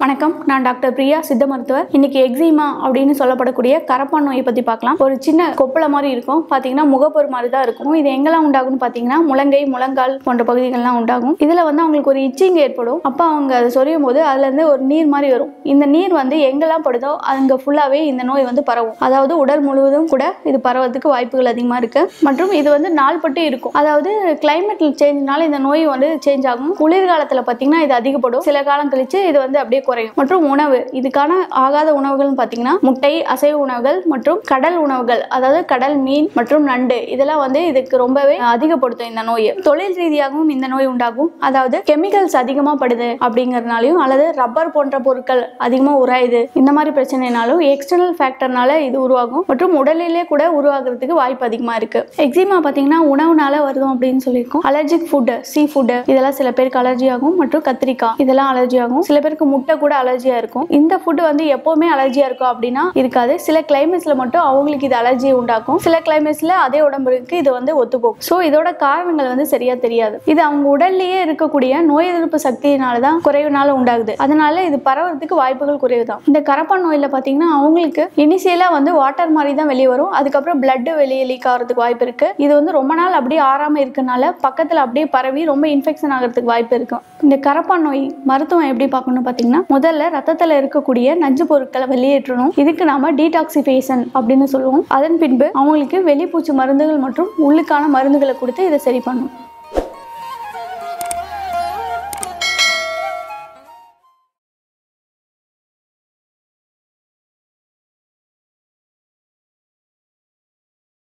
வணக்கம் நான் டாக்டர் பிரியா சித்த மருத்துவர் இன்னைக்கு எக்ஸிமா அப்படின்னு சொல்லப்படக்கூடிய கரப்பான் நோயை பற்றி பார்க்கலாம் ஒரு சின்ன கொப்பளை மாதிரி இருக்கும் பார்த்தீங்கன்னா முகப்பொரு மாதிரி தான் இருக்கும் இது எங்கெல்லாம் உண்டாகும்னு பார்த்தீங்கன்னா முழங்கை முழங்கால் போன்ற பகுதிகள்லாம் உண்டாகும் இதில் வந்து அவங்களுக்கு ஒரு இச்சிங் ஏற்படும் அப்போ அவங்க அதை சொரியும் போது அதுலேருந்து ஒரு நீர் மாதிரி வரும் இந்த நீர் வந்து எங்கெல்லாம் படுதோ அங்கே ஃபுல்லாகவே இந்த நோய் வந்து பரவும் அதாவது உடல் முழுவதும் கூட இது பரவறதுக்கு வாய்ப்புகள் அதிகமாக இருக்கு மற்றும் இது வந்து நாள்பட்டு இருக்கும் அதாவது கிளைமேட் சேஞ்ச்னால இந்த நோய் வந்து சேஞ்ச் ஆகும் குளிர்காலத்தில் பார்த்தீங்கன்னா இது அதிகப்படும் சில காலம் கழிச்சு இது வந்து அப்படியே குறையும் மற்றும் உணவு இதுக்கான ஆகாத உணவுகள்னு பார்த்தீங்கன்னா முட்டை அசைவ உணவுகள் மற்றும் கடல் உணவுகள் அதாவது கடல் மீன் மற்றும் நண்டு இதெல்லாம் வந்து இதுக்கு ரொம்பவே அதிகப்படுத்தும் இந்த நோயை தொழில் ரீதியாகவும் இந்த நோய் உண்டாகும் அதாவது கெமிக்கல்ஸ் அதிகமாக படுது அப்படிங்கறதுனாலையும் அல்லது ரப்பர் போன்ற பொருட்கள் அதிகமாக உராயுது இந்த மாதிரி பிரச்சனைனாலும் எக்ஸ்டர்னல் ஃபேக்டர்னால இது உருவாகும் மற்றும் உடலிலே கூட உருவாகிறதுக்கு வாய்ப்பு அதிகமாக இருக்கு எக்ஸிமா பார்த்தீங்கன்னா உணவுனால வருதும் அப்படின்னு சொல்லியிருக்கோம் அலர்ஜிக் ஃபுட்டு சீ ஃபுட்டு இதெல்லாம் சில பேருக்கு அலர்ஜி ஆகும் மற்றும் கத்திரிக்காய் இதெல்லாம் அலர்ஜி ஆகும் சில பேருக்கு முட்டை கூட அலர்ஜியா இருக்கும் இந்த ஃபுட் வந்து எப்பவுமே அலர்ஜியா இருக்கும் அப்படின்னா இருக்காது சில கிளைமேட்ஸ்ல மட்டும் அவங்களுக்கு இது அலர்ஜியை உண்டாக்கும் சில கிளைமேட்ஸ்ல அதே உடம்புக்கு இது வந்து ஒத்துப்போகும் ஸோ இதோட காரணங்கள் வந்து சரியா தெரியாது இது அவங்க உடல்லயே இருக்கக்கூடிய நோய் எதிர்ப்பு சக்தியினால தான் குறைவுனால உண்டாகுது அதனால இது பரவறதுக்கு வாய்ப்புகள் குறைவு தான் இந்த கரப்பான் நோயில பாத்தீங்கன்னா அவங்களுக்கு இனிஷியலா வந்து வாட்டர் மாதிரி தான் வெளியே வரும் அதுக்கப்புறம் பிளட் வெளியே லீக் ஆகிறதுக்கு வாய்ப்பு இருக்கு இது வந்து ரொம்ப நாள் அப்படியே ஆறாம இருக்கனால பக்கத்துல அப்படியே பரவி ரொம்ப இன்ஃபெக்ஷன் ஆகிறதுக்கு வாய்ப்பு இருக்கும் இந்த கரப்பான் நோய் மருத்துவம் எப்படி பார்க்கணும்னு பார்த்தீங்கன்னா முதல்ல ரத்தத்தில் இருக்கக்கூடிய நஞ்சு பொருட்களை வெளியேற்றணும் இதுக்கு நாம டீடாக்சிஃபேஷன் அப்படின்னு சொல்லுவோம் அதன் பின்பு அவங்களுக்கு வெளிப்பூச்சி மருந்துகள் மற்றும் உள்ளுக்கான மருந்துகளை கொடுத்து இதை சரி பண்ணணும்